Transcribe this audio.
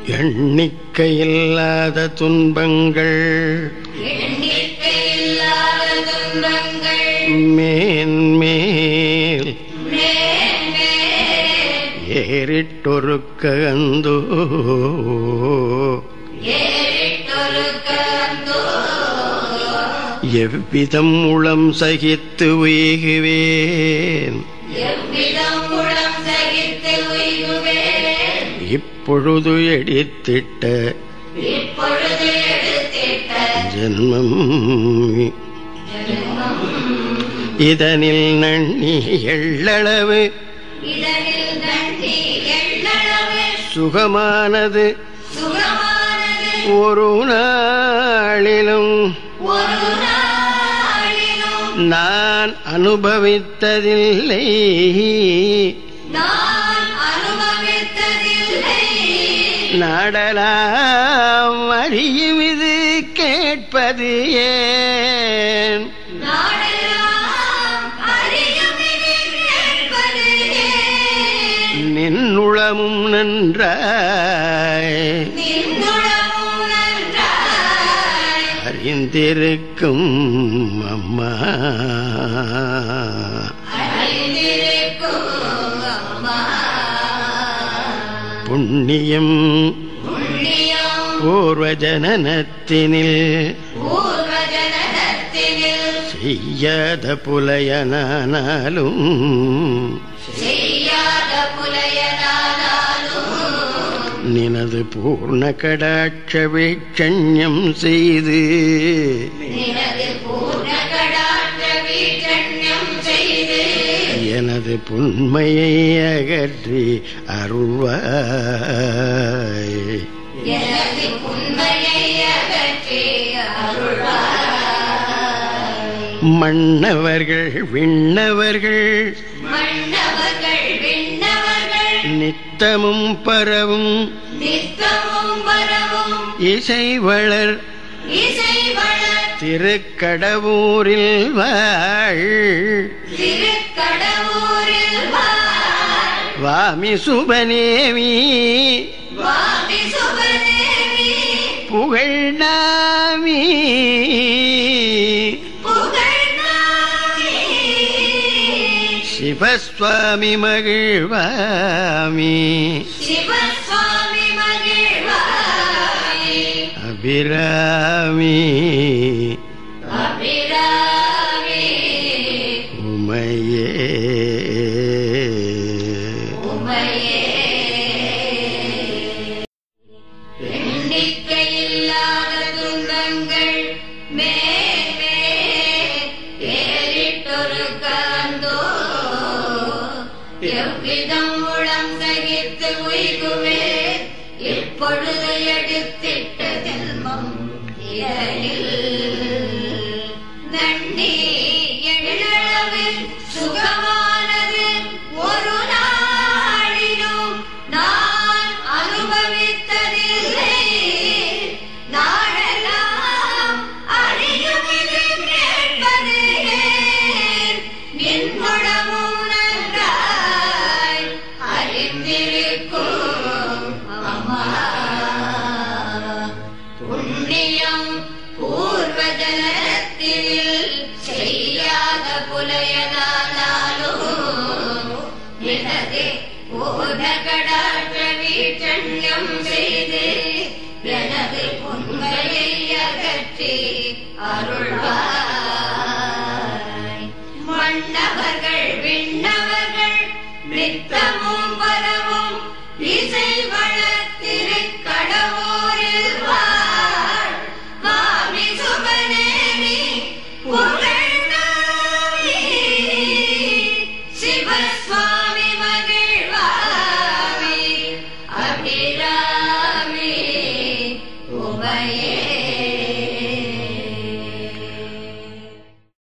எண்ணிக்கையில்லாத துன்பங்கள் எண்ணிக்கையில்லாத துன்பங்கள் மேன்மேல் மேன்மேல் ஏறிட்டொருக்கந்தோ ஏறிட்டொருக்கந்தோ எவ்விதம் உளம் சகித்து உய்குவேன் எவ்விதம் உளம் சகித்து உய்குவேன் இப்பொழுது எடுத்திட்ட இப்பொழுது எடுத்திட்ட ஜென்மம் இதனில் நன்னி எள்ளளவு இதனில் நன்றி எண்ணளவு சுகமானது சுகமானது ஒரு நாளிலும் ஒரு நாளிலும் நான் அனுபவித்ததில்லை நான் அனுபவித்ததில்லை நாடலாம் அறியும் இது கேட்பது ஏன் நாடெல்லாம் அறியுமினி கேட்பது ஏன்? நின்னுளமும் நன்றாய் நின்னுளமும் நன்றாய் அறிந்திருக்கும் அம்மா அறிந்திருக்கும் அம்மா. புண்ணியம் புண்ணியம் பூர்வ ஜனனத்தினில் பூர்வ ஜனனத்தினில் செய்யாத புலையனானாலும் செய்யாத புலையனானாலும் நினது பூர்ண கடாட்ச வீட்சண்யம் செய்து நினது பூர்ண கடாட்ச வீட்டண்யம் செய்து எனது புண்மையை அகற்றி அருள்வாய் எனது உண்மையை அகற்றி அருள்வாய் மன்னவர்கள் விண்ணவர்கள் மன்னவர்கள் விண்ணவர்கள் நித்தமும் பரவும் நித்தமும் வரவும் இசை வளர் இசை வளர் திருக்கடவூரில் வாழ் திருக்கடவுரில் வாழ் வாமி சுபநேமி வாதி சுபதேவி புகழ்நாமி புகழ்நாமி சிவஸ்வாமி மகிழ்வாமி சிவசுவாமி மகிழ்வாமி அபிராமி அபிராமி உமையே உமையே எண்ணிக்கையில்லாத துன்பங்கள் மேலே ஏறிட்டொரு கந்தோ எவ்விதம் உளம் சகித்து உய்குவே இப்பொழுது எடுத்திட்ட ஜென்மம் இதனில் நன்னி எழளவு சுகமானது ஒரு நாளிலும் நான் அனுபவித்ததில்லை நாடெல்லாம் அறியும் இது கேட்பது ஏன்? நின்னுடமும் நன்றாய் அறிந்திருக்கும் அம்மா புண்ணியம் பூர்வ ஜனத்தில் செய்யாத புலையனானாலும் எனது பூர்ணகடாற்ற வீட்டண்யம் செய்து எனது உண்மையை அகற்றி அருள்வாய் மன்னவர்கள் விண்ணவர்கள் நித்தமும் வரவும் இசை